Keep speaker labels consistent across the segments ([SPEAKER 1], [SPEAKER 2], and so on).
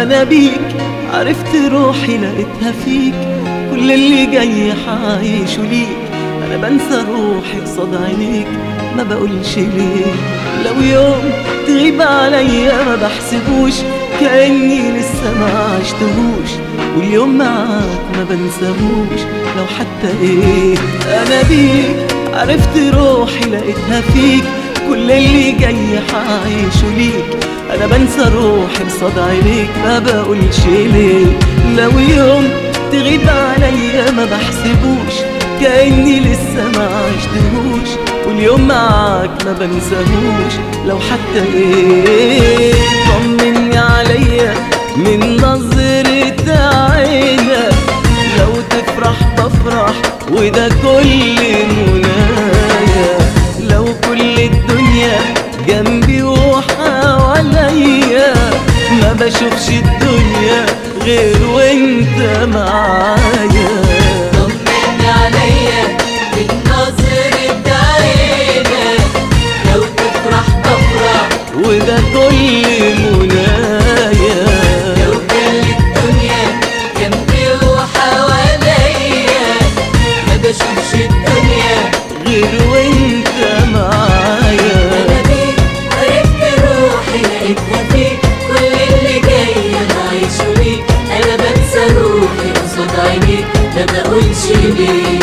[SPEAKER 1] انا بيك عرفت روحي لقيتها فيك كل اللي جاي حعيشه ليك انا بنسى روحي قصاد عينيك ما بقولش ليه لو يوم تغيب عليا ما بحسبوش كأني لسه ما عشتهوش واليوم معاك ما بنساهوش لو حتى ايه انا بيك عرفت روحي لقيتها فيك كل اللي جاي حعيشه ليك انا بنسى روحي قصاد عينيك ما بقولش ليه لو يوم تغيب عليا ما بحسبوش كأني لسه ما عشتهوش واليوم معاك ما بنساهوش لو حتى ايه طمني عليا من نظرة عينك لو تفرح بفرح وده كل منايا لو كل الدنيا جنبي وحواليا ما بشوفش الدنيا غير وانت معايا
[SPEAKER 2] طمني عليا من نظرة عينك لو تفرح بفرح
[SPEAKER 1] وده كل منايا
[SPEAKER 2] لو كل الدنيا جنبي وحواليا ما بشوفش الدنيا
[SPEAKER 1] غير وانت معايا
[SPEAKER 2] انا بيك عرفت روحي لقيتها فيك كل اللي جاي انا عايشه ليك انا بنسى روحي قصاد عينيك ما بقولش ليه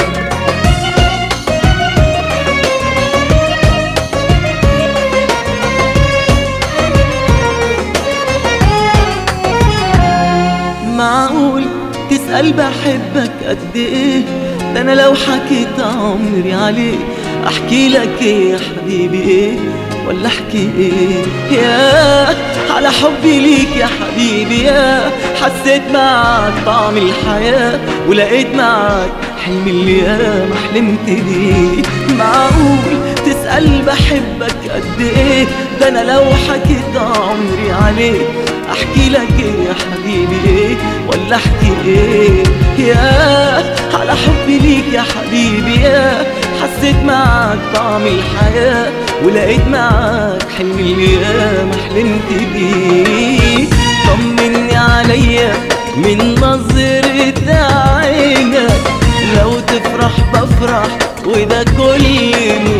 [SPEAKER 1] معقول تسأل بحبك قد ايه ده انا لو حكيت عمري عليك احكي لك ايه يا حبيبي ايه ولا احكي ايه يا على حبي ليك يا حبيبي يا حسيت معاك طعم الحياة ولقيت معاك حلمي اللي يا ما حلمت بيه معقول تسأل بحبك قد ايه ده انا لو حكيت عمري عليك احكي لك ايه يا حبيبي ايه ولا احكي ايه يا على حبي ليك يا حبيبي يا حسيت معاك طعم الحياة ولقيت معاك حلمي اللي يا ما حلمت بيه طمني عليا من نظرة عينك لو تفرح بفرح وده كل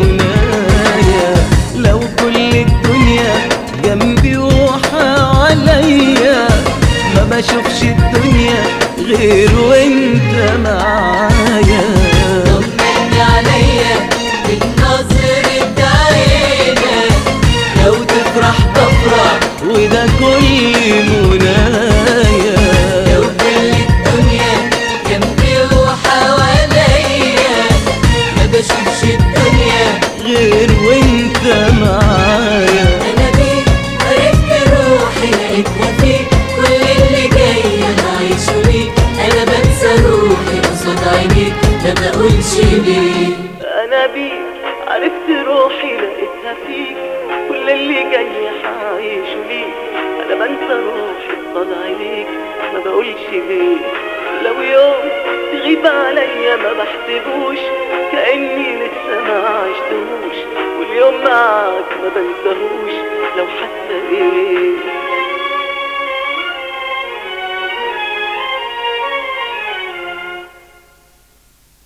[SPEAKER 1] منايا لو كل الدنيا جنبي وحواليا ما بشوفش الدنيا غير وانت معايا
[SPEAKER 2] طمني عليا من نظرة عينك
[SPEAKER 1] لو تفرح بفرح وده كل منايا
[SPEAKER 2] لو كل الدنيا جنبي وحواليا ما بشوفش الدنيا
[SPEAKER 1] غير وانت معايا
[SPEAKER 2] انا بيك عرفت روحي لقيتها فيك كل اللي جاي انا عايشه ليك انا بنسى روحي قصاد عينيك ما بقولش ليه
[SPEAKER 1] انا بيك عرفت روحي لقيتها فيك كل اللي جاي حعيشه ليك انا بنسى روحي قصاد عينيك ما بقولش ليه لو يوم تغيب عليا ما بحسبوش كأني لسه ما عشتهوش واليوم معاك ما بنساهوش لو حتى ايه